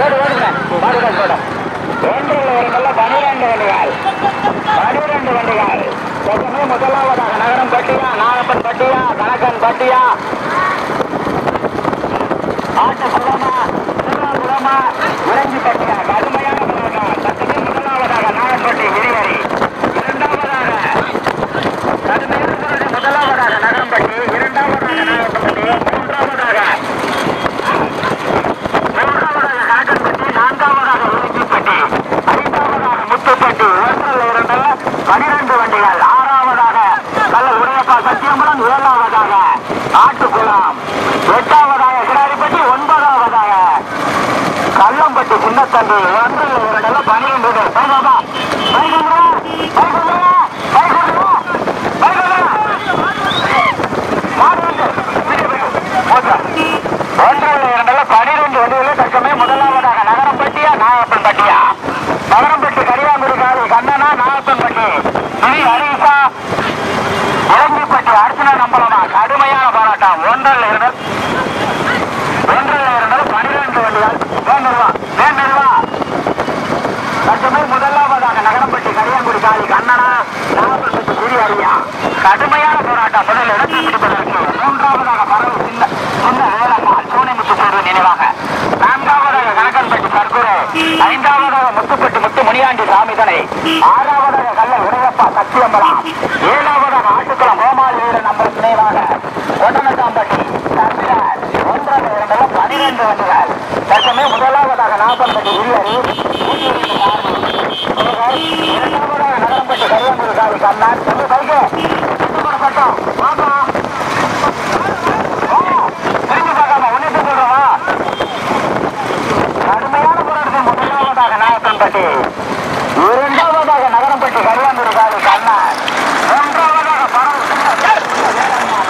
ஓடு ஓடுங்க மாடுகள் போட ஒன்றில் ஒரு நல்ல பனிரெண்டு வண்டிகள் பனிரெண்டு வண்டிகள் எப்பவுமே முதலாவதாக நகரம் பட்டியா நாகப்பன் பட்டியா கணக்கன் பட்டியா ஆட்டு குளமா திருவாரூர் குளமா இறங்கி பட்டியா கடுமையான போராட்டம் சட்டமே முதலாவதாக நாகப்பட்டி விரிவரி இரண்டாவதாக கடுமையான போராட்டம் முதலாவதாக நகரம்பட்டி இரண்டாவதாக நாகப்பட்டி மூன்றாவதாக மூன்றாவதாக கணக்கன்பட்டி நான்காவதாக உறுதிப்பட்டி ஐந்தாவதாக முத்துப்பட்டி ஒன்றில் இரண்டில் பனிரெண்டு வண்டிகள் ஆறாவதாக கல்ல உடையப்பா சத்தியம்பலம் ஏழாவதாக ஆட்டுக்குளம் எட்டாவதாக கிடாரிப்பட்டி ஒன்பதாவதாக கல்லம்பட்டி சின்னத்தம்பி ஒன்றில் இரண்டில் பனிரெண்டு பேர் பைகாபா பைகாபா பைகாபா பைகாபா பைகாபா ஒன்றில் இரண்டில் பனிரெண்டு வண்டிகளில் தற்சமயம் முதலாவதாக நகரம்பட்டியா நாகப்பன்பட்டியா நகரம்பட்டி கரியாங்குடி காரி கண்ணனா நாகப்பன்பட்டி இனி ஹரிசா இறங்கிப்பட்டி அர்ச்சனா நம்பலமா கடுமையான போராட்டம் ஒன்றில் இரண்டு ஒன்றில் இரண்டு பனிரெண்டு வண்டிகள் வேண்டுவா வேண்டுவா தற்சமயம் முதலாவதாக நகரம்பட்டி கரியாங்குடி காளி கண்ணனா நாகப்பன்பட்டி சிறி அரியா கடுமையான போராட்டம் முதல் இடத்தில் பிடிப்பதற்கு மூன்றாவதாக பரவு சின்ன சின்ன வேலம்மாள் சோனிமுத்து சேர்வு நினைவாக நான்காவதாக கணக்கன்பட்டி சர்க்குரு ஐந்தாவதாக முத்துப்பட்டி முத்து முனியாண்டி சாமிதனை ஆறாவதாக கல்ல உடையப்பா சத்தியம்பலம் ஏழாவதாக ஆட்டுக்குளம் கோமாளி வீரன் நம்பர் நினைவாக ஒட்டனத்தாம்பட்டி தமிழர் ஒன்றாக இரண்டு பனிரெண்டு வண்டிகள் தற்சமயம் முதலாவதாக நாகப்பன்பட்டி விரியரி இரண்டாவதாக நகரம்பட்டி கரியம்பூர் சாமி கண்ணன் சென்று கைக்கு சுத்தப்படப்பட்டோம் வாப்பா திரும்பி பார்க்காம ஒன்னிட்டு சொல்றவா கடுமையான போராட்டத்தில் முதலாவதாக நாகப்பன்பட்டி இரண்டாவதாக நகரம்பட்டி கரியாந்தூர் காலி கண்ணன் மூன்றாவதாக பரவ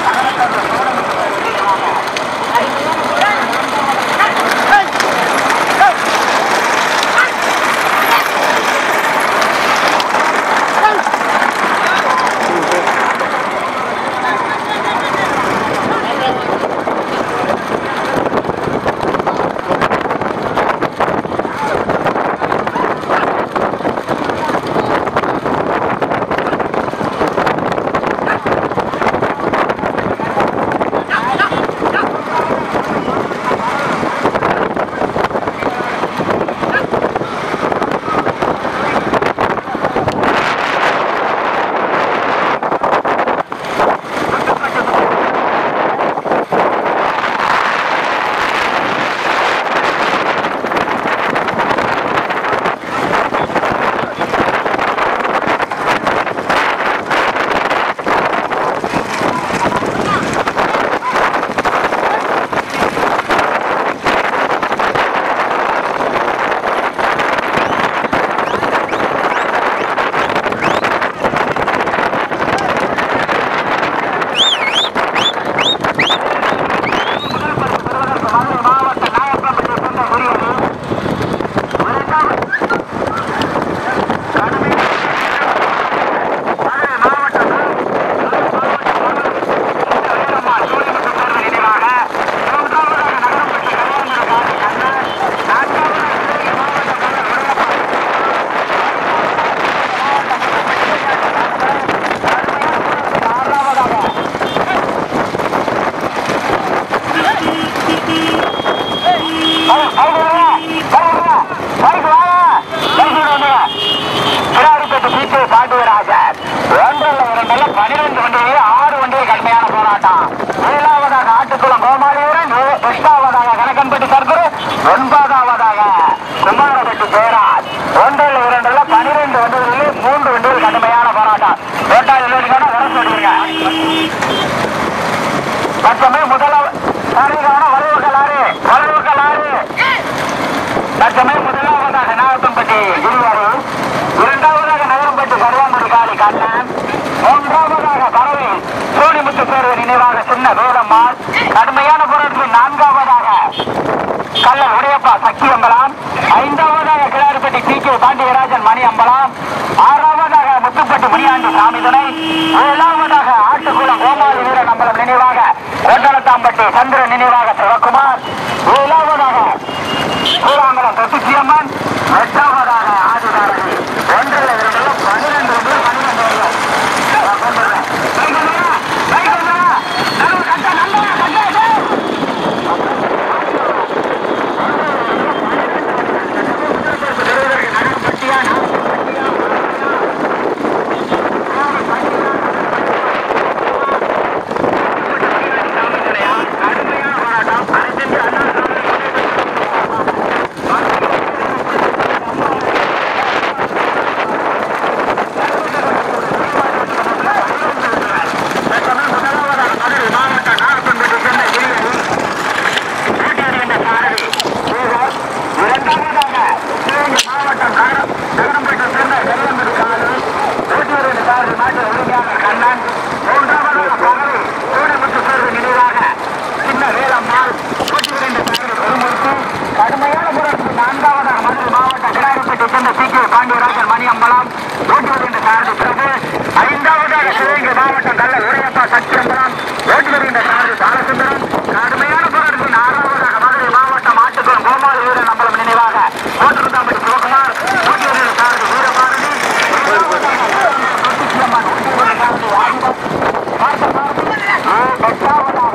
பாண்டியராஜன் ஒன்றல்ல இரண்டல்ல பனிரெண்டு வண்டிகளில் ஆறு வண்டிகள் கடுமையான போராட்டம் ஏழாவதாக ஆட்டுக்குளம் கோமாளியூரன் எட்டாவதாக கணக்கன்பட்டி சர்க்குரு ஒன்பதாவதாக குமாரப்பட்டி ஜெயராஜ் ஒன்றில் இரண்டுல பனிரெண்டு வண்டிகளில் மூன்று வண்டிகள் கடுமையான போராட்டம் ஓட்டாளி இல்லைன்னா வர சொல்லுங்க தற்சமயம் முதலாவது சரிகான வலுவகலாறு வலுவகலாறு தற்சமயம் முதலாவதாக நாகப்பன்பட்டி குருவாரு இரண்டாவதாக நகரம்பட்டி கருவாங்குடி காளி கண்ணன் மூன்றாவதாக பறவை சோனிமுத்து சேர்வு நினைவாக சின்ன வேலம்மாள் கடுமையான போராட்டத்தில் நான்காவதாக கல்லல் உடையப்பா சக்தி அம்பலம் ஐந்தாவதாக கிளாரிப்பட்டி டி கே பாண்டியராஜன் மணி அம்பலம் ஆறாவதாக முத்துப்பட்டி முனியாண்டி சாமிதுனை ஏழாவதாக ஆட்டுக்குளம் கோமாளி வீரன் அம்பலம் நினைவாக கோட்டலத்தாம்பட்டி சந்திரன் நினைவாக சிவகுமார் ஏழாவதாக கூறாங்குளம் தொட்டிச்சியம்மன் எட்டாவதாக ஆதிதாரதி ஒன்றில் இரண்டில் பன்னிரெண்டு ரூபாய் பன்னிரெண்டு வருடம் கடுமையான போராட்டத்தில் நான்காவதாக மதுரை மாவட்டம் கிடாரிப்பட்டி சேர்ந்த பி கே பாண்டியராஜன் மணியம்பலம் ஓட்டி வருகின்ற சாரதி பிரபு ஐந்தாவதாக சிவகங்கை மாவட்டம் கள்ள உரையப்பா சத்தியம்பலம் ஓட்டி வருகின்ற சாரதி பாலசுந்தரம் கடுமையான போராட்டத்தில் ஆறாவதாக மதுரை மாவட்டம் ஆட்டுக்குளம் கோமாளி வீரன் நம்பலம் நினைவாக ஓட்டுக்குத்தாம்பட்டி சிவகுமார் ஓட்டி வருகின்ற சாரதி வீரபாரதி தொட்டிச்சியம்மன் ஓட்டி வருகின்ற சாரதி ஆயுதம் பார்த்தசாரதி எட்டாவதாக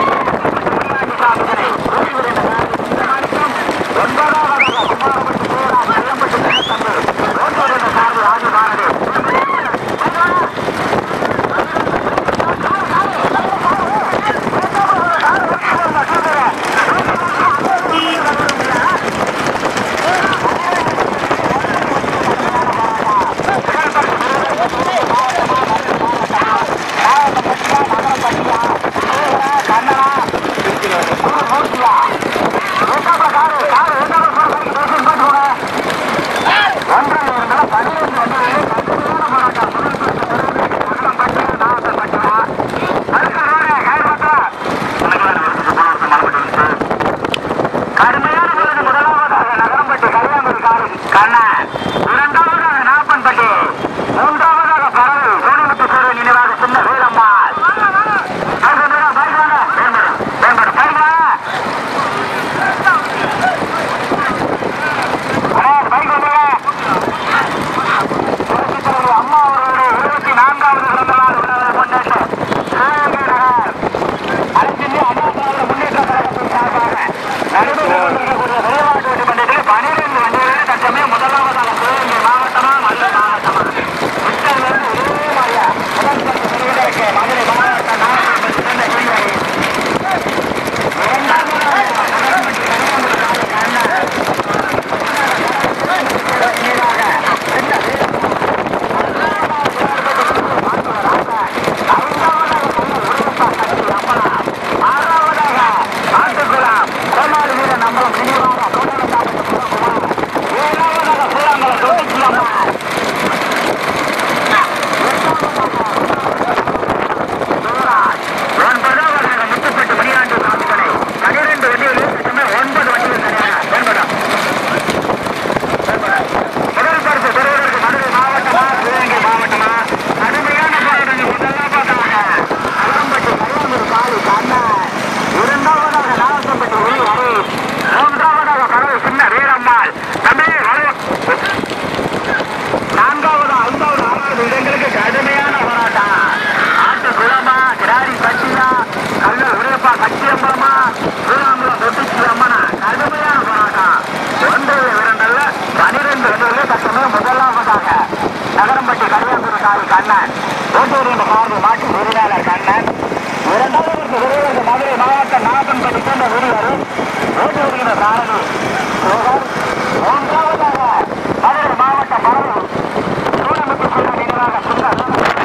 கடுமையான பொழுது முதலாவதாக நகரம்பட்டி கல்யாணம் காரி கண்ணன் இரண்டாவதாக நாப்பன்பட்டி மூன்றாவதாக பறவை சோனிமுத்து சேவை நினைவாக சின்ன வீரம்மாள் பைக் வாங்க வேண்படும் பைக் வாங்க பைக் வந்துங்க புரட்சித் தலைவி அம்மா அவர்களுடைய இருபத்தி நான்காவது பிறந்த நாள் விழாவை முன்னிட்டு சிவகங்கை நகர் அனைத்திந்திய அண்ணா திராவிட முன்னேற்ற கழகத்தின் சார்பாக நடைபெற்றுக் கொண்டிருக்கக்கூடிய விளையாட்டு மன்றத்தில் பனிரெண்டு வண்டிகளில் தற்சமயம் முதலாவதாக சிவகங்கை மாவட்டமா மதுரை மாவட்டமா புத்தகத்திலிருந்து ஒரே மாதிரியா முதல் பரிசு பெறுவதற்கு மதுரை மாவட்டம் நாகப்பட்டினம் சேர்ந்த கேள்வி இரண்டாவதாக நகரப்பட்டி கன்னியாகுமரி தாலுகா அண்ணா ஒன்பது வண்டிகள் தனியாக வேண்படும் முதல் பரிசு பெறுவதற்கு மதுரை மாவட்டமா சிவகங்கை மாவட்டமா கடுமையான போராட்டங்கள் முதலாம் பார்த்தாங்க அலம்பட்டி கல்யாணூர் காளி கண்ணன் இரண்டாவதாக நாகப்பட்டி ஒளி அரை மூன்றாவதாக பறவை சின்ன வீரம்மாள் தம்பி வலு- நான்காவது ஐந்தாவது ஆறாவது இடங்களுக்கு கடுமையான போராட்டம் ஆட்டு குளமா கிராரி பட்டியா கல்ல உரையப்பா சத்தியம்பலமா சூராம்பலம் தொட்டிச்சி அம்மனா கடுமையான போராட்டம் ஒன்று இரண்டல்ல பனிரெண்டு இடங்களே தக்கமே முதலாவதாக நகரம்பட்டி கல்யாணபுரம் காரி கண்ணன் ஓட்டூரின் சார்பு மாட்டு உரிமையாளர் கண்ணன் இரண்டாவது விருதுக்கு மதுரை மாவட்டம் நாகன்பட்டி சேர்ந்த விருவர் ஓட்டூரின் சாரதி சோகர் மூன்றாவதாக மதுரை மாவட்டம் பரவூர் சூழமுத்து குழு நினைவாக சுந்தர்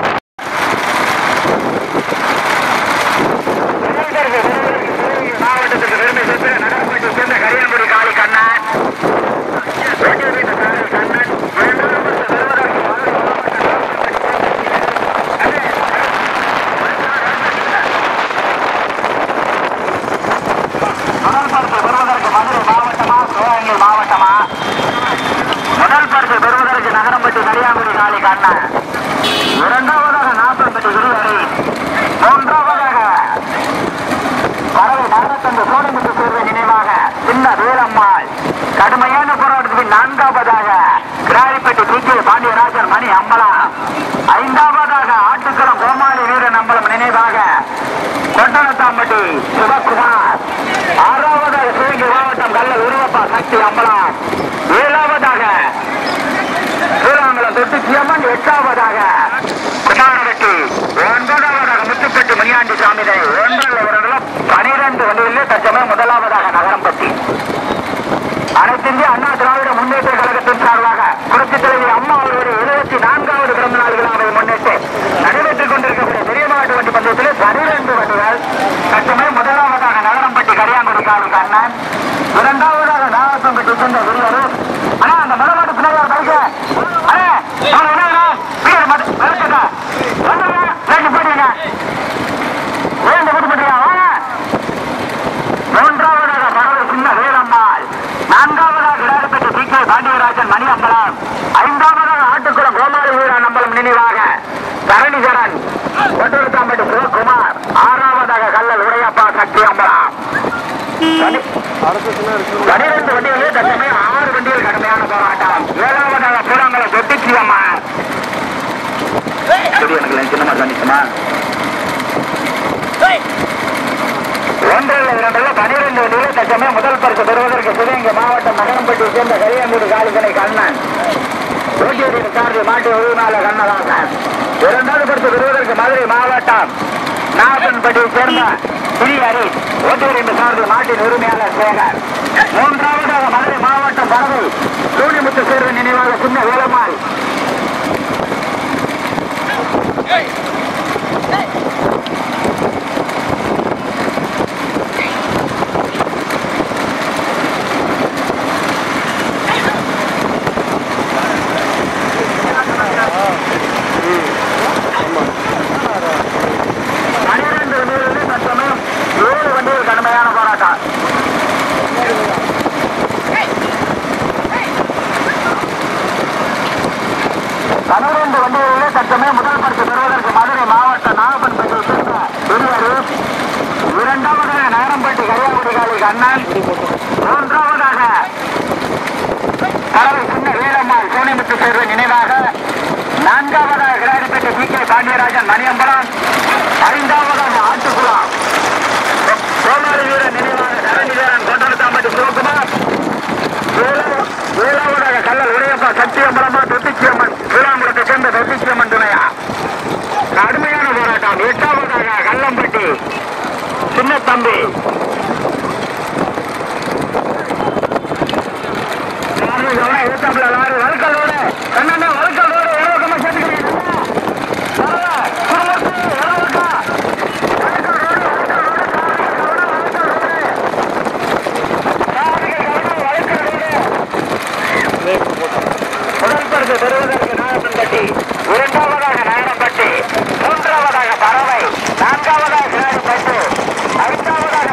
விருதுக்கு விருதுக்கு சிவகங்கை மாவட்டத்துக்கு பெருமை சேர்த்து நகரப்பட்டி சேர்ந்த கரியாங்குடி காளி கண்ணன் ஓட்டூரின் சாரதி கண்ணன் இரண்டாவது விருதுக்கு மதுரை முதல் பரிசு பெறுவதற்கு மதுரை மாவட்டமா சிவகங்கை மாவட்டமா முதல் பரிசு பெறுவதற்கு நகரம்பட்டி கரியாங்குடி காளி கண்ணன் இரண்டாவதாக நாப்பம்பட்டி விரிவரை மூன்றாவதாக பறவை நகரத்தந்து சோழமுத்து சேர்வை நினைவாக சின்ன வீரம்மாள் கடுமையான போராட்டத்துக்கு நான்காவதாக கிராரிப்பட்டி பி கே பாண்டியராஜன் மணி அம்பலம் ஐந்தாவதாக ஆட்டுக்களம் கோமாளி வீரன் அம்பலம் நினைவாக கொட்டனத்தாம்பட்டி சிவகுமார் ஆறாவதாக சிவகங்கை மாவட்டம் கல்லல் உருவப்பா சக்தி அம்பலம் ஏழாவதாக சூராங்குளம் தொட்டு சியம்மன் எட்டாவதாக குமாரவெட்டி ஒன்பதாவதாக முத்துப்பட்டி மணியாண்டி சாமிதை ஒன்றில் ஒரு பனிரெண்டு வண்டிகளிலே தற்சமயம் முதலாவதாக நகரம்பட்டி அனைத்து இந்திய அண்ணா திராவிட முன்னேற்ற கழகத்தின் சார்பாக புரட்சி தலைவி அம்மா அவர்களுடைய எழுபத்தி நான்காவது பிறந்த நாள் விழாவை முன்னிட்டு நடைபெற்றுக் கொண்டிருக்கக்கூடிய பெரிய மாவட்ட வண்டி பந்தயத்தில் பனிரெண்டு வண்டிகள் தற்சமயம் முதலாவதாக நகரம்பட்டி கரியாங்குடி காவல் அண்ணன் இரண்டாவதாக நாகப்பம்பட்டி சொந்த விருவரும் அண்ணா அந்த முதலாவது பின்னாடி ஒரு பைக்கு அண்ணே அவன் என்ன வீடு மட்டும் விளக்குங்க வந்துருங்க ரெண்டு போட்டீங்க ரெண்டு போட்டு போட்டீங்க வாங்க மூன்றாவதாக பரவல் சின்ன வேலம்மாள் நான்காவதாக கிடாரப்பட்ட பி கே பாண்டியராஜன் மணி அம்பலம் ஐந்தாவதாக ஆட்டுக்குளம் கோமாளி வீரன் அம்பலம் நினைவாக தரணிகரன் ஒட்டூர்காம்பட்டி சிவகுமார் ஆறாவதாக கல்லல் உடையப்பா சக்தி அம்பலம் பனி- பனிரெண்டு வண்டிகளே தற்சமயம் ஆறு வண்டிகள் கடுமையான போராட்டம் ஏழாவதாக பூராங்கலம் தொட்டிச்சி அம்மா சரி எனக்கு சின்னமா கண்டிச்சுமா ஒன்றில் இரண்டில் பனிரெண்டு வண்டியில தச்சமே முதல் பரிசு பெறுவதற்கு சிவகங்கை மாவட்டம் நகரம்பட்டியை சேர்ந்த கரியாங்குடி காலிகனை கண்ணன் ஓட்டியடியின் சார்பு மாட்டு உரிமையாளர் கண்ணதாசன் இரண்டாவது பரிசு பெறுவதற்கு மதுரை மாவட்டம் நாகப்பன்பட்டியை சேர்ந்த சிறியரி ஓட்டியடியின் சார்பு மாட்டின் உரிமையாளர் சேகர் மூன்றாவதாக மதுரை மாவட்டம் பறவை சூரியமுத்து சேர்வு நினைவாக சின்ன வேலம்மாள் பனிரெண்டு வண்டிகளில் தற்சமயம் ஏழு வண்டிகள் கடுமையான போராட்டம் பனிரெண்டு வண்டிகளிலே தற்சமயம் முதல் பரிசு பெறுவதற்கு மதுரை மாவட்டம் நாகப்பன்பட்டியை சேர்ந்த பெரியவர் இரண்டாவதாக நகரம்பட்டி கரியாங்குடி காலை கண்ணன் மூன்றாவதாக கலவை சின்ன வீரம்மாள் சோனிமுத்து சேர்வு நினைவாக நான்காவதாக கிராடிப்பட்டி பி கே பாண்டியராஜன் மணியம்பலம் ஐந்தாவதாக ஆட்டுக்குளம் கோமாரி வீரன் நினைவாக தரணி வீரன் கொண்டனத்தாம்பட்டி சிவகுமார் ஏழா- ஏழாவதாக கல்லல் உடையப்பா சத்தியம்பலமா தொட்டிச்சியம்மன் ஸ்ரீராமுலத்தை சேர்ந்த தொட்டிச்சியம்மன் துணையா கடுமையான போராட்டம் எட்டாவதாக கல்லம்பட்டி சின்ன தம்பி எழுத்தாப்புல லாரி வழுக்கலோடு கண்ணண்ணா வழுக்கலோடு இலவசமா சேர்த்துக்கிறீங்க முதல்பரிசு பெறுவதற்கு நாகப்பன்பட்டி இரண்டாவதாக நகரப்பட்டி மூன்றாவதாக பறவை நான்காவதாக கிராடிப்பட்டு ஐந்தாவதாக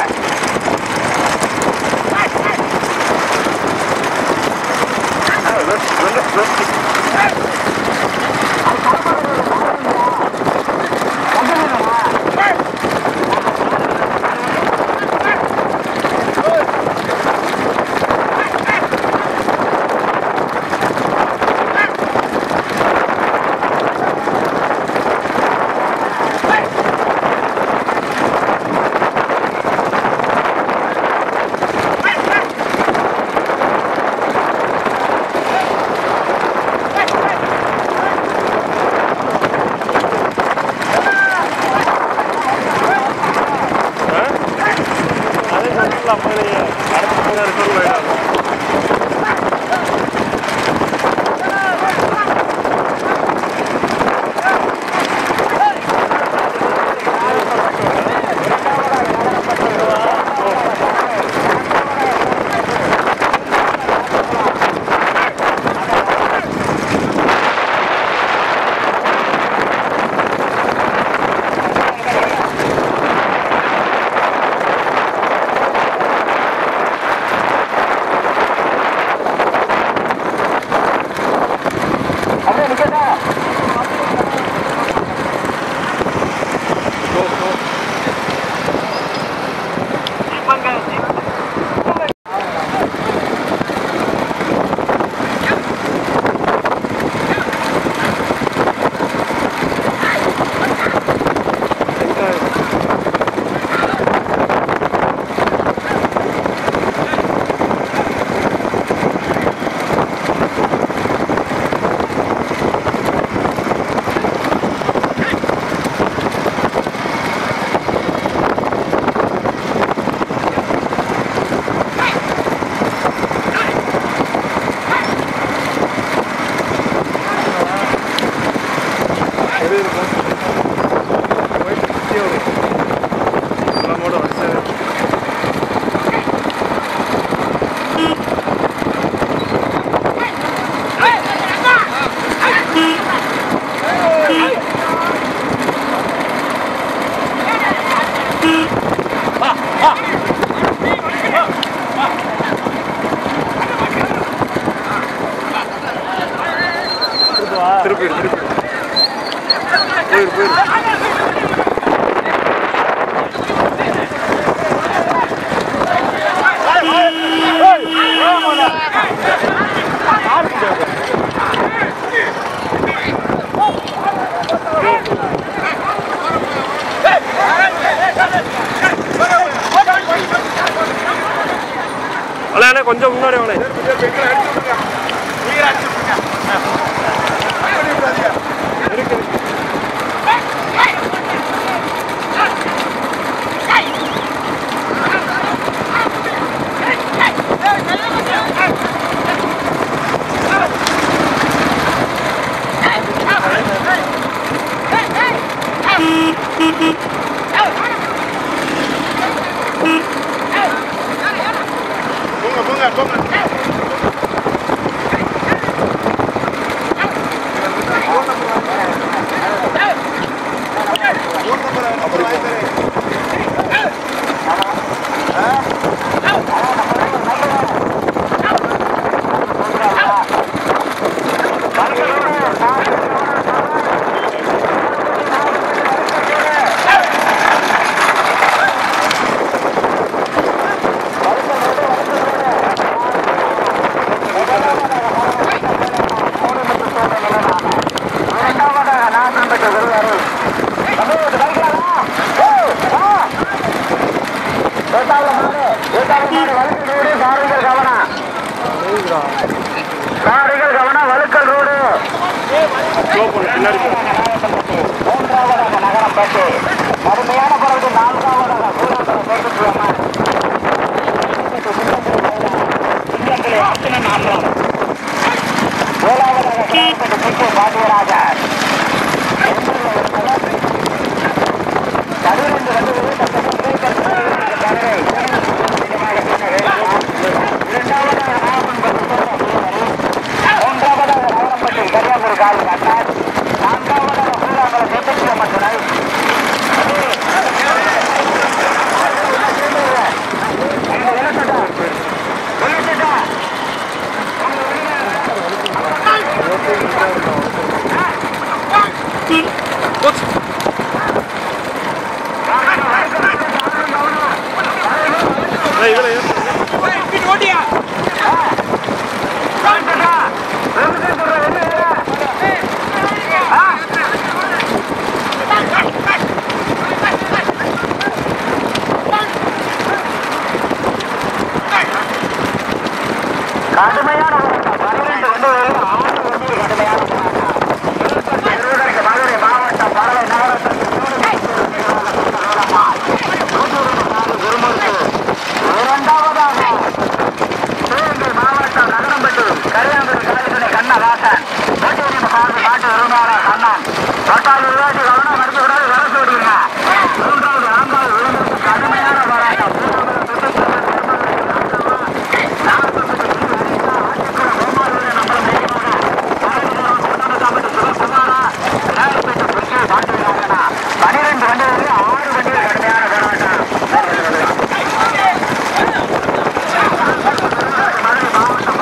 திருப்பி திருப்பி போயிரு போயிரு அண்ணா அண்ணா கொஞ்சம் முன்னாடி வாங்க இருக்கு இருக்கு இரண்டாவதாக நாசம் பெற்ற ஒருவரை தமிழக வைக்கலாமா? ஏய், வா. ஏத்தாப்புல மாடு, ஏத்தாப்புல மாடு, வழுக்கல் ரோடு, காரைகள் கவனம். காரைகள் கவனம், வழுக்கல் ரோடு. ஸ்லோ பண்ணு பின்னாடி போ. மூன்றாவதாக நகரம் பட்டு கடுமையான பிறகு நான்காவதாக சூழல் பேசுவாங்க சிங்கங்களே அத்தனை நான்காவது ஏழாவதாக கிராமப்பட்டு சிக்கு பாண்டியராஜர் பதினெண்டு வந்து இரண்டாவதாக நாகப்பன் மூன்றாவதாக நகரப்பட்டு கரியாமூர் காலி கண்ணார் நான்காவதாக சூழாங்கல சேத்தக்கிழமை துணை போச்சு. அண்ணா, இதுல ஏறு. கடுமையான போராட்டம். பன்னிரண்டு வண்டிகளில் ஆறு வண்டிகள் கடுமையான போராட்டம். திருவண்ணாமலை மதுரை மாவட்டம் பரவை நகரத்திற்கு இரண்டாவதாக சிவகங்கை மாவட்டம் நகரம்பட்டு கரியாம்பட்டு காலித்துறை கண்ணதாசன் ஓட்டியின் சார்பு நாட்டு உரிமையாளர் கண்ணன் தொட்டால் விளையாட்டு கவனம் மறுத்து விடாது வரசு விடுங்க மூன்றாவது நான்காவது விழுந்தது கடுமையான போராட்டம் பனிரெண்டு வண்டிகளில் ஆறு வண்டிகள் கடுமையான போராட்டம் மதுரை மாவட்டம்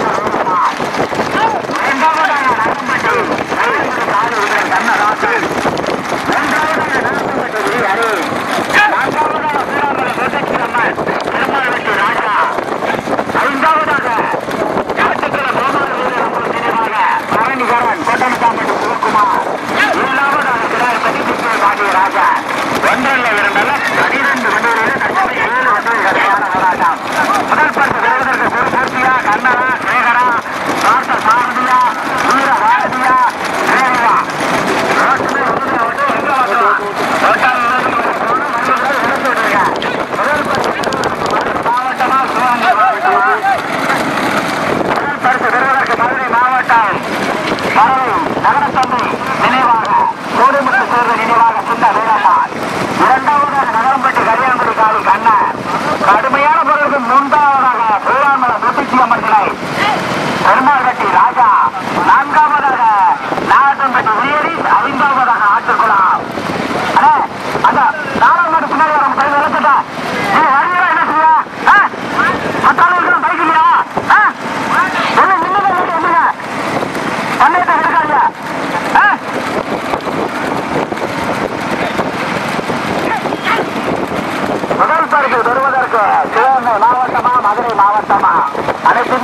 இரண்டாவதாக நகம்பட்டு காடு விடுதலை கண்ணதாசன் மூன்றாவதாக நகம்பட்டு வி ஹரி நான்காவதாக சூறாமலை சொசைட்டி அம்மன் திருமாவளவட்டி ராஜா ஐந்தாவதாக காட்டுக்குள கோபால வீரர் அம்மன் நினைவாக பரணிகரன் கொட்டனசாமி சிவகுமார் ஏழாவதாக கிடார்பதி திக்கே பாண்டிய ராஜா ஒன்றல்ல இரண்டல்ல பனிரெண்டு வண்டிகளில் கட்டளை ஏழு வண்டிகள் கடுமையான போராட்டம் முதல் பரிசு பெறுவதற்கு குருமூர்த்தியா கண்ணனா சேகரா பார்த்த சாரதியா வீர பாரதியா தேவா ரோட்டில் உறுதியா வந்து எங்க வரலாம் ரோட்டால் முதல் பரிசு மாவட்டமா சிவகங்கை மாவட்டமா முதல் பரிசு பெறுவதற்கு மதுரை மாவட்டம் பரவை நகரத்தந்தை நினைவாக கோடிமுத்து சேர்ந்த நினைவாக சின்ன வீரம்மாள் இரண்டாவதாக நகரம்பட்டி கரியாங்குடி காலி கண்ணன் கடுமையான பொருளுக்கு மூன்றாவதாக சூழாமலை முத்துச்சி அம்மன் சிலை பெருமாள்பட்டி ராஜா நான்காவதாக நாகத்தம்பட்டி உயரி ஐந்தாவதாக ஆற்றுக்குளம் அண்ணே அந்த நாலாவது பின்னாடி வர சைடு இழந்துட்டா நீ வழியா என்ன செய்ய மத்தாலும் பைக் இல்லையா என்ன நின்னுங்க என்னங்க தண்ணீர் எடுக்காதீங்க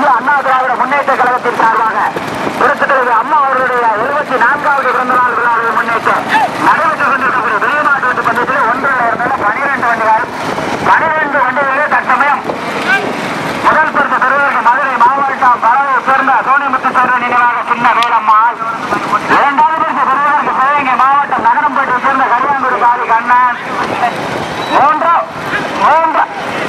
இந்திய அண்ணா திராவிட முன்னேற்ற கழகத்தின் சார்பாக புரட்சித்தலைவர் அம்மா அவர்களுடைய எழுபத்தி நான்காவது பிறந்த நாள் விழாவை முன்னிட்டு நடைபெற்றுக் கொண்டிருக்கக்கூடிய வெளிநாட்டு வண்டி பந்தயத்தில் ஒன்றில் இருந்தாலும் பனிரெண்டு வண்டிகள் பனிரெண்டு வண்டிகளிலே தற்சமயம் முதல் பரிசு பெறுவதற்கு மதுரை மாவட்டம் பரவை சேர்ந்த சோனிமுத்து சேர்ந்த நினைவாக சின்ன வேலம்மாள் இரண்டாவது பரிசு பெறுவதற்கு சிவகங்கை மாவட்டம் நகரம்பேட்டை சேர்ந்த கரியாங்குடி காளி கண்ணன் மூன்று மூன்று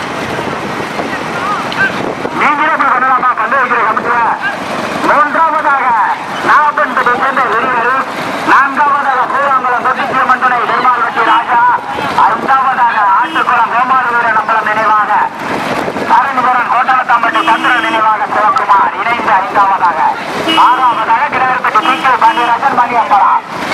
நீங்களே போய் பண்ணலாமா பந்து வைக்கிற கமிட்டியில மூன்றாவதாக நாகப்பன்பேட்டை சேர்ந்த வெளியரு நான்காவதாக பூவாங்குளம் தொட்டிச்சியம்மன் துணை பெருமாள் வெட்டி ராஜா ஐந்தாவதாக ஆட்டுக்குளம் வேமாறு வீரன் அம்பலம் நினைவாக அரணிபுரம் கோட்டலத்தாம்பட்டி சந்திரன் நினைவாக சிவகுமார் இணைந்து ஐந்தாவதாக ஆறாவதாக கிடாரப்பட்டி டி கே பாண்டியராஜன் மணியம்பரா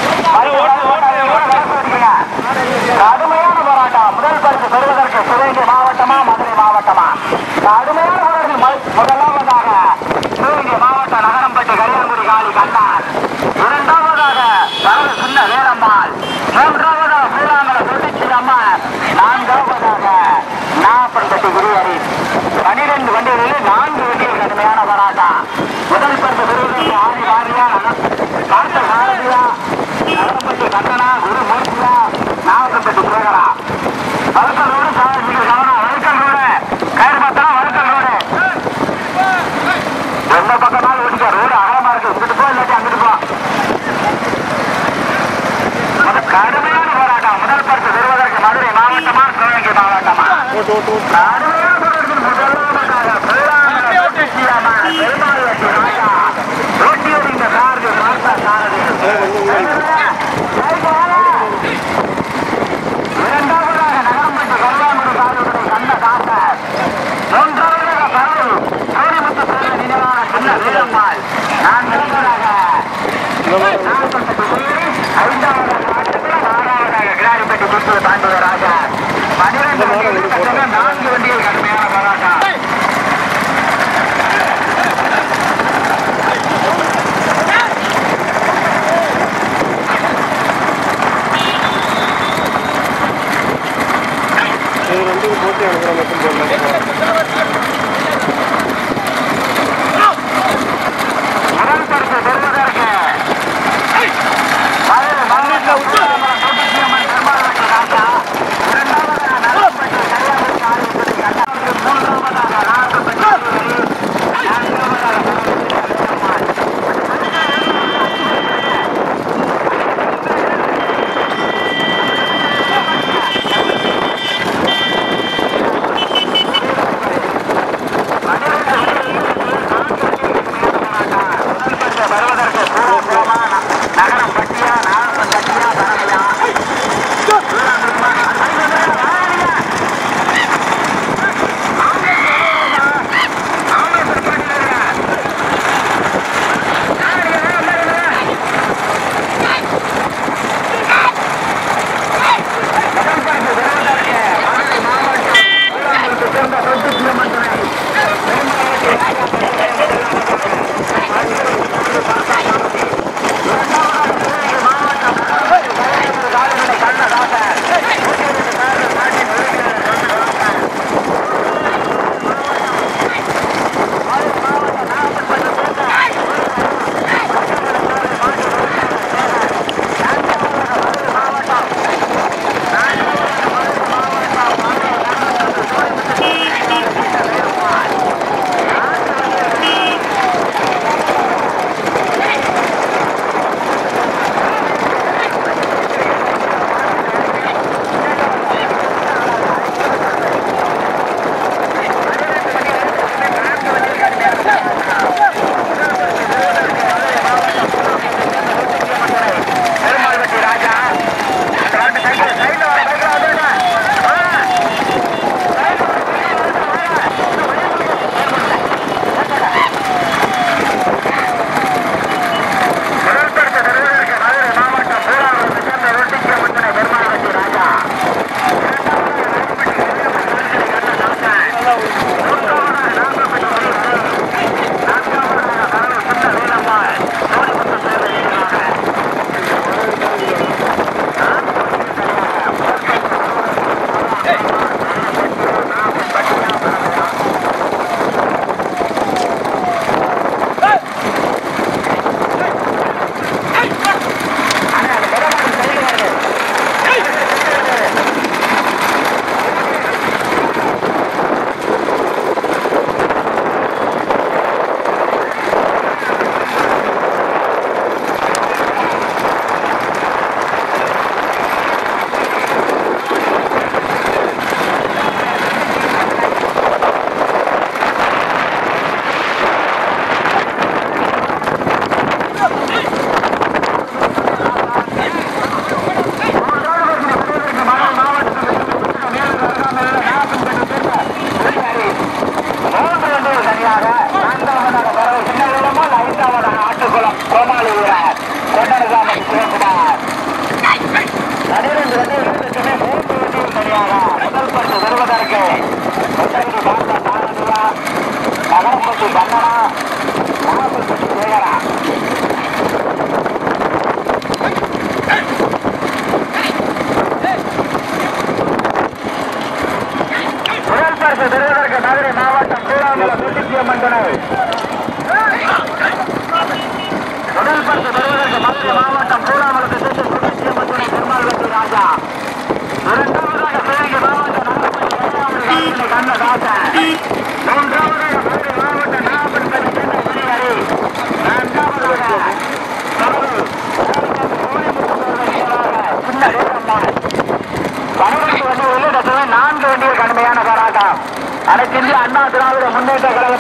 கடுமையான போராட்டம் முதல் பரிசு பெறுவதற்கு சிவகங்கை மாவட்டமா மதுரை மாவட்டமா கடுமையான போராட்டம் மு- முதலாவதாக சிவகங்கை மாவட்டம் நகரம்பட்டி கரியாங்குடி காளி கண்ணான் இரண்டாவதாக வரவு சின்ன வேலம்மாள் மூன்றாவதாக பூலாங்கல தொட்டிச்சி அம்மன் நான்காவதாக நாப்பன்பட்டி குருவரி பனிரெண்டு வண்டிகளில் நான்கு வண்டிகள் கடுமையான போராட்டம் முதல் பரிசு பெறுவதற்கு ஆதி வாரியா பார்த்த சாரதியா நகரம்பட்டி கண்ணனா குரு மூர்த்தியா நாகப்பட்டி சேகரா வழுக்கல் ரோடு சாரதிக்கு கவனம் வழுக்கல் ரோடு கயிறு பத்தனா வழுக்கல் ரோடு எந்த பக்கம்னாலும் ஓடிக்க ரோடு அகலமா இருக்கு இங்கிட்டு போ இல்லாட்டி அங்கிட்டு போ முத- கடுமையான போராட்டம் முதல் பரிசு பெறுவதற்கு மதுரை மாவட்டமா சிவகங்கை மாவட்டமா ஓட்டு ஓட்டு ஓட்டு கடுமையான போராட்டத்தில் முதலாவதாக பேராங்கல தொட்டிச்சியம்மா பெருமாள் வெட்டி ராஜா ஓட்டியது இந்த சாரதி ராசா சாரதி இரண்டாவதாக நகரம்பட்டு கருவாங்குடி சாலையுடைய கண்ண காசர் மூன்றாவதாக பரவல் சோழிமுத்து சேர்ந்த நினைவான சின்ன வீரம்மாள் நான்காவதாக நாகப்பட்டு குதிரை, ஐந்தாவதாக ஆட்டுக்குளம், ஆறாவதாக கிராரிப்பட்டி முத்து தாண்டுவ ராஜா பனிரெண்டு வண்டிகள் பக்கத்துல நான்கு வண்டிகள் கடுமையான போராட்டம் இது ரெண்டுக்கும் போட்டி அனுப்புகிற மட்டும் போடலாம் முதல் பரிசு பெறுவதற்கு மதுரை மாவட்டம் உத்தரமங்கலம் தொட்டிச்சியம்மன் பெருமாள் ராஜா இரண்டாவதாக நகரப்பட்டு கரியாபுரி காரியப்பட்டி கண்ணாடி மூன்றாவதாக நாகப்பட்டி கல்லூரி நான்காவதாக பெருமாள்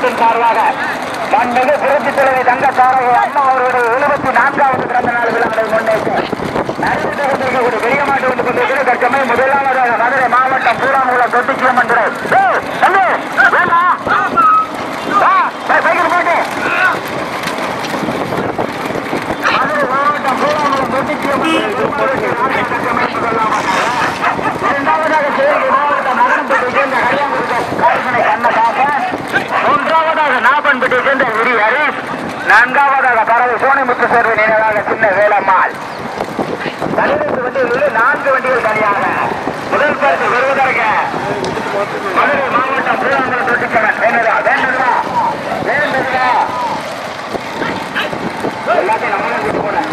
குடும்பத்தின் சார்பாக மண்மிகு புரட்சி தலைவி தங்க சாரகை அம்மா அவருடைய எழுபத்தி நான்காவது பிறந்த நாள் விழாவை முன்னேற்று நடைபெற்று கொண்டிருக்கக்கூடிய பெரிய மாட்டு வந்து கொண்டிருக்கிறது தற்சமயம் முதலாவதாக மதுரை மாவட்டம் பூராங்குளம் தொட்டிச்சியம்மன் துறை ஏய், தம்பி, வேண்டா. வா, போய் சைக்கிள் போட்டு மதுரை மாவட்டம் பூராங்குளம் தொட்டிச்சியம்மன் துறை தற்சமயம் முதலாவதாக இரண்டாவதாக சிவகங்கை மாவட்டம் நகரம்பேட்டை சேர்ந்த கல்யாணம் காய்கனை கண்ணதாசன் மூன்றாவதாக நாப்பன்பேட்டை சேர்ந்த விரி ஹரிஷ் நான்காவதாக பறவை சோனிமுத்து சேர்வு நினைவாக சின்ன வேலம்மாள் பன்னிரண்டு வண்டிகளில் நான்கு வண்டிகள் தனியாக முதல் பரிசு பெறுவதற்கு மதுரை மாவட்டம் பூராங்குளம் தொட்டிச்சவன் வேண்டுதா வேண்டுதா வேண்டுதா எல்லாத்தையும் நம்மளும் கூட்டு போனேன்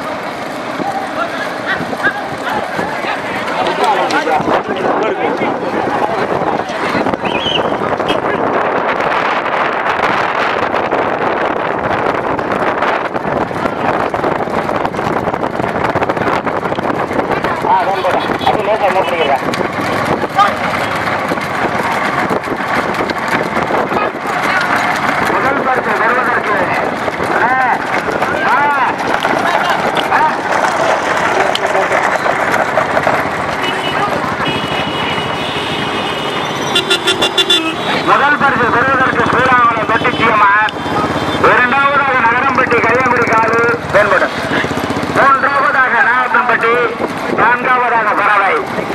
ஆ வேண்டுதா அது லேசாக என்ன பண்ணிக்கிறேன் முதல் பரிசு பெறுவதற்கு ஆ, ஆ, ஆ. முதல் பரிசு பெறுவதற்கு ஸ்ரீராமலை தொட்டிச்சியம்மன் இரண்டாவதாக நகரம்பட்டி கையங்குடி காலு தென்படும் மூன்றாவதாக நாகத்தம்பட்டி நான்காவதாக பறவை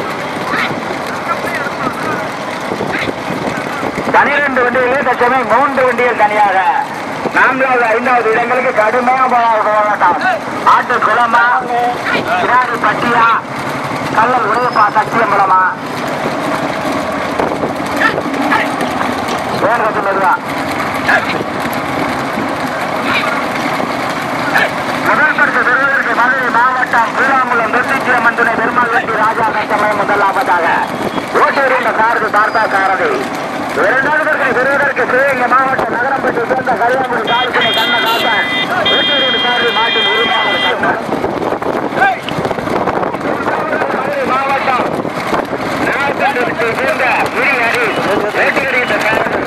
பனிரெண்டு வண்டிகளே தற்சமயம் மூன்று வண்டிகள் தனியாக நான்காவது ஐந்தாவது இடங்களுக்கு கடுமையாக போராட்டம் ஆட்டு குளமா பினாடி பட்டியா கல்லல் உடையப்பா சத்தியம்பலமா வேறு மெதுவா முதல் பரிசு பெறுவதற்கு மதுரை மாவட்டம் பூலாங்குளம் தொட்டிச்சியம்மன் துணை பெருமாள் வெட்டி ராஜா கட்டமை முதலாவதாக ஓட்டுகின்ற சாரதி தார்த்தா சாரதி இரண்டாவது பரிசை பெறுவதற்கு சிவகங்கை மாவட்டம் நகரம்பட்டி சேர்ந்த கல்யாணி தாழ்த்துணை கண்ணதாசன் ஓட்டுகின்ற சாரதி மாட்டின் உரிமையாளர் கண்ணன். மதுரை மாவட்டம் நாகப்பட்டினத்தை சேர்ந்த புரி ஹரி வேட்டுகின்ற சாரதி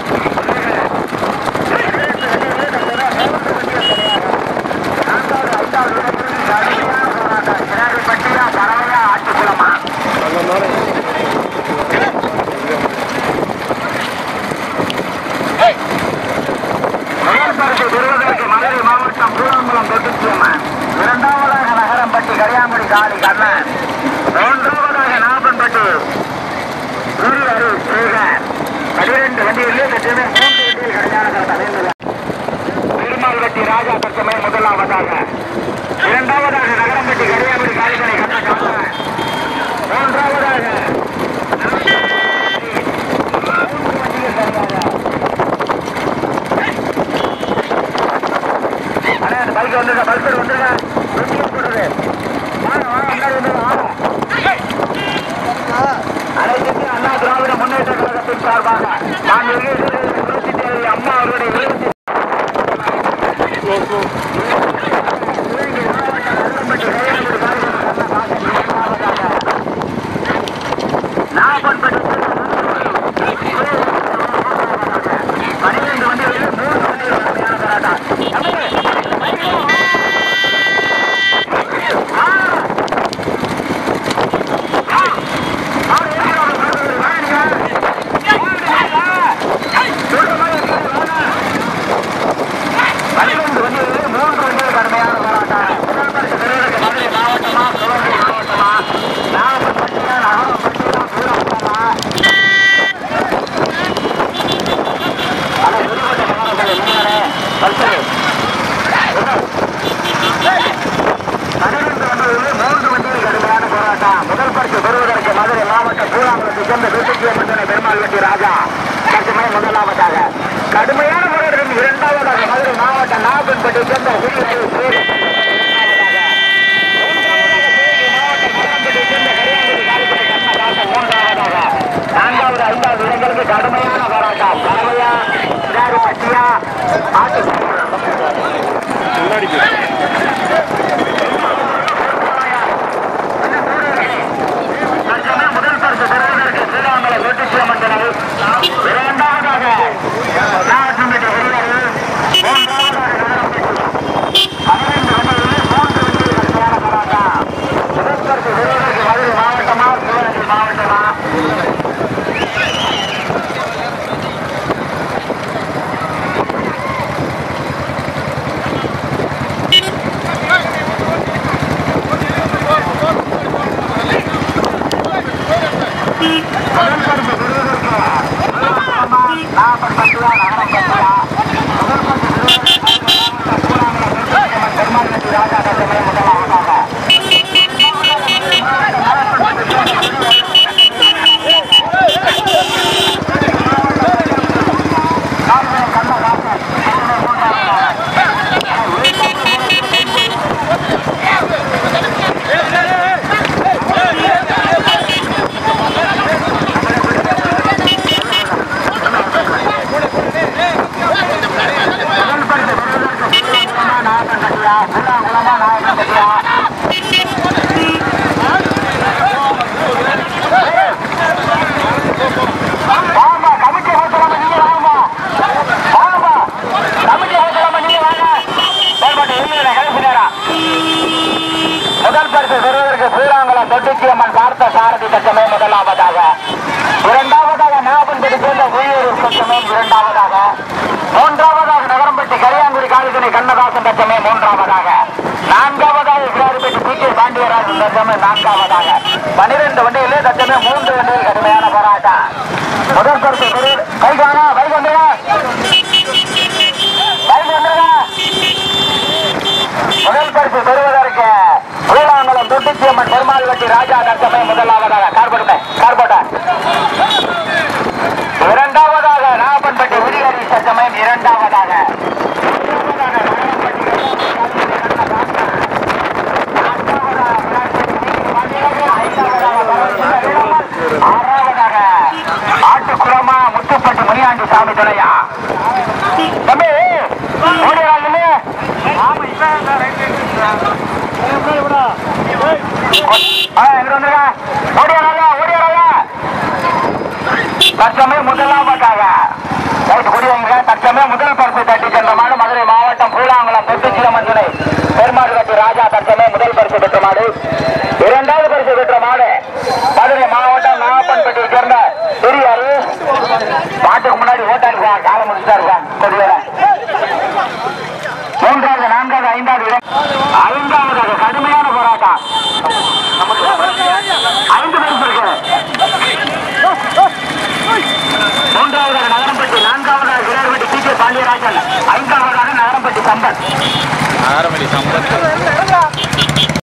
நான்காவது ஐந்தாவது இடத்தில் கடுமையான போராட்டம் பினாடி பட்டியா பறவையா ஆட்டுக்குளமா நல்ல மாடு முதல் பரிசு பெறுவதற்கு மதுரை மாவட்டம் பூரங்குளம் தொட்டிச்சியம்மன் இரண்டாவதாக நகரம்பட்டி கரியாங்குடி காளி கண்ணன் மூன்றாவதாக நாப்பன்பட்டி குரு அரு சேகர் பனிரெண்டு வண்டியிலே சற்றுமே மூன்று வண்டியில் கடையான தலைவர் பெருமாள் வெட்டி ராஜா தற்சமே முதலாவதாக இரண்டாவதாக நகரம்பட்டி கரியாங்குடி காளிகனை கண்ண கண்ணன் மூன்றாவதாக மூன்று வண்டியில் கடையாக அண்ணா அந்த பைக் வந்துருங்க பல்சர் வந்துருங்க வெட்டியம் போடுறது வாங்க வாங்க முன்னாடி வந்துருங்க வாங்க அனைத்து அண்ணா திராவிட முன்னேற்ற கழகத்தின் சார்பாக நான் இருபத்தி தேதி அம்மா அவருடைய எழுபத்தி ஸ்லோ ஸ்லோ பன்னிரண்டு வண்டிகளில் மூன்று வண்டிகள் கடுமையான போராட்டம் பன்னிரண்டு வண்டிகளில் மூன்று வண்டிகள் கடுமையான போராட்டம் முதல் பரிசு பெறுவதற்கு மதுரை மாவட்டமா சிவகங்கை மாவட்டமா நாகப்பட்டினா நகரப்பட்டினா சூரப்பட்டமா அதை விடுபட்ட மாணவர்கள் நீங்களே பல்சரு பன்னிரண்டு வண்டிகளில் மூன்று வண்டிகள் கடுமையான போராட்டம் முதல் பரிசு பெறுவதற்கு மதுரை மாவட்டம் பூராங்குளத்தை சேர்ந்த வீட்டுக்கு மண்டல பெருமாள் வெட்டி ராஜா தற்சமயம் முதலாவதாக கடுமையான போராட்டம் இரண்டாவதாக மதுரை மாவட்டம் நாகப்பன்பட்டி சேர்ந்த வீரர்கள் நான்காவது ஐந்தாவது இடங்களுக்கு கடுமையான போராட்டம் பறவையா பிடாரி பட்டியா ஆட்டு முன்னாடி போய் தற்சமயம் முதல் பரிசு பெறுவதற்கு ஸ்ரீராமலை வெட்டுச்சிய மண்டலம் இரண்டாவதாக நாகப்பட்டினம் காசினி கண்ணதாசன் தச்சமே மூன்றாவதாக நான்காவதாக கிராரிப்பேட்டு பி கே பாண்டியராஜன் தச்சமே நான்காவதாக பனிரெண்டு வண்டியிலே தச்சமே மூன்று வண்டியில் கடுமையான போராட்டம் முதல் பரிசு பெரு பைக் வாங்க பைக் வந்துருங்க பைக் வந்துருங்க முதல் பரிசு பெறுவதற்கு பூலாங்குளம் தொட்டிச்சியம்மன் பெருமாள் வெட்டி ராஜா தர்சமே முதலாவதாக கார்போட்டை கார்போட்டா இரண்டாவதாக நாகப்பன்பட்டி உரிகரி சட்டமயம் இரண்டாவதாக ஆறாவதாக ஆட்டுக்குளமா முத்துப்பட்டி முனியாண்டி சாமி துணையா தம்பி ஓடிறாங்க ஓடியாரா ஓடியாரா தற்சமே முதலாவதாக ரைட்டு குடியவங்க தற்சமே முதல் பரிசு தட்டி சென்ற மாடு மதுரை மாவட்டம் பூலாங்குளம் தொட்டுச்சிலமன் துணை பெருமாள் கட்டி ராஜா தற்சமே முதல் பரிசு பெற்ற மாடு இரண்டாவது பரிசு பெற்ற மாடு மதுரை மாவட்டம் நாகப்பன்பட்டியை சேர்ந்த பெரியாரு மாட்டுக்கு முன்னாடி ஓட்டாருக்கா காலம் முடிச்சுட்டா இருக்கா கொடிவேல மூன்றாவது நான்காவது ஐந்தாவது இடம் ஐந்தாவதாக கடுமையான போராட்டம் ஐந்து பரிசு இருக்கு மூன்றாவதாக நகரம்பட்டி நான்காவதாக கிரார்பட்டி பி கே பாண்டியராஜன் ஐந்தாவதாக நகரம்பட்டி சம்பத் ஆரம்பி சம்பத்